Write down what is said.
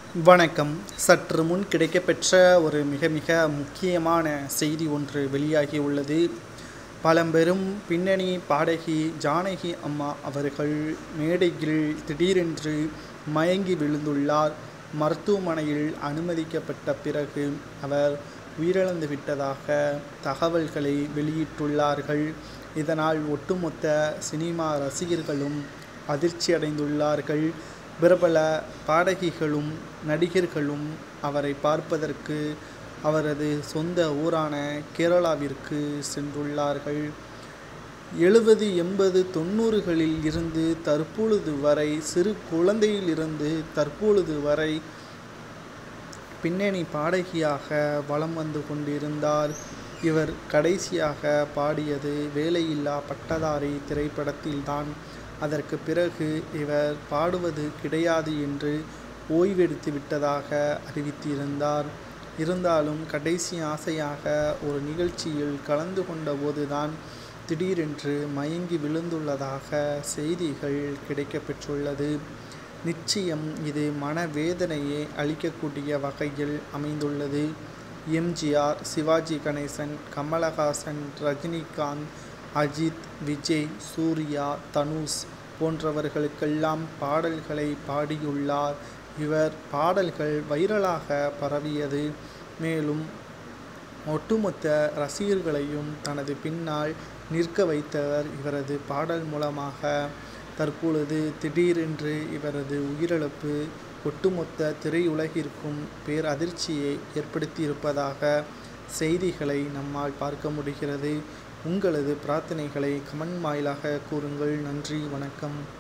வணக்கம் சற்று முன் கிடைக்கப்பெற்ற ஒரு மிக மிக முக்கியமான செய்தி ஒன்று வெளியாகி உள்ளது பழம்பெரும் பின்னணி பாடகி ஜானகி அம்மா அவர்கள் மேடையில் திடீரென்று மயங்கி விழுந்துள்ளார் மருத்துவமனையில் அனுமதிக்கப்பட்ட பிறகு அவர் உயிரிழந்து விட்டதாக தகவல்களை வெளியிட்டுள்ளார்கள் இதனால் ஒட்டுமொத்த சினிமா ரசிகர்களும் அதிர்ச்சியடைந்துள்ளார்கள் பிரபல பாடகிகளும் நடிகர்களும் அவரை பார்ப்பதற்கு அவரது சொந்த ஊரான கேரளாவிற்கு சென்றுள்ளார்கள் எழுபது எண்பது தொண்ணூறுகளில் இருந்து தற்பொழுது வரை சிறு குழந்தையிலிருந்து தற்பொழுது வரை பின்னணி பாடகியாக வலம் வந்து கொண்டிருந்தார் இவர் கடைசியாக பாடியது வேலையில்லா பட்டதாரி திரைப்படத்தில்தான் அதற்கு பிறகு இவர் பாடுவது கிடையாது என்று ஓய்வெடுத்து விட்டதாக அறிவித்திருந்தார் இருந்தாலும் கடைசி ஆசையாக ஒரு நிகழ்ச்சியில் கலந்து கொண்டபோதுதான் திடீரென்று மயங்கி விழுந்துள்ளதாக செய்திகள் கிடைக்கப்பெற்றுள்ளது நிச்சயம் இது மனவேதனையை அளிக்கக்கூடிய வகையில் அமைந்துள்ளது எம்ஜிஆர் சிவாஜி கணேசன் கமலஹாசன் ரஜினிகாந்த் அஜித் விஜய் சூர்யா தனுஷ் போன்றவர்களுக்கெல்லாம் பாடல்களை பாடியுள்ளார் இவர் பாடல்கள் வைரலாக பரவியது மேலும் ஒட்டுமொத்த ரசிகர்களையும் தனது பின்னால் நிற்க வைத்தவர் இவரது பாடல் மூலமாக தற்பொழுது திடீரென்று இவரது உயிரிழப்பு ஒட்டுமொத்த திரையுலகிற்கும் பேரதிர்ச்சியை ஏற்படுத்தியிருப்பதாக செய்திகளை நம்மால் பார்க்க முடிகிறது உங்களது பிரார்த்தனைகளை கமெண்ட் வாயிலாக கூறுங்கள் நன்றி வணக்கம்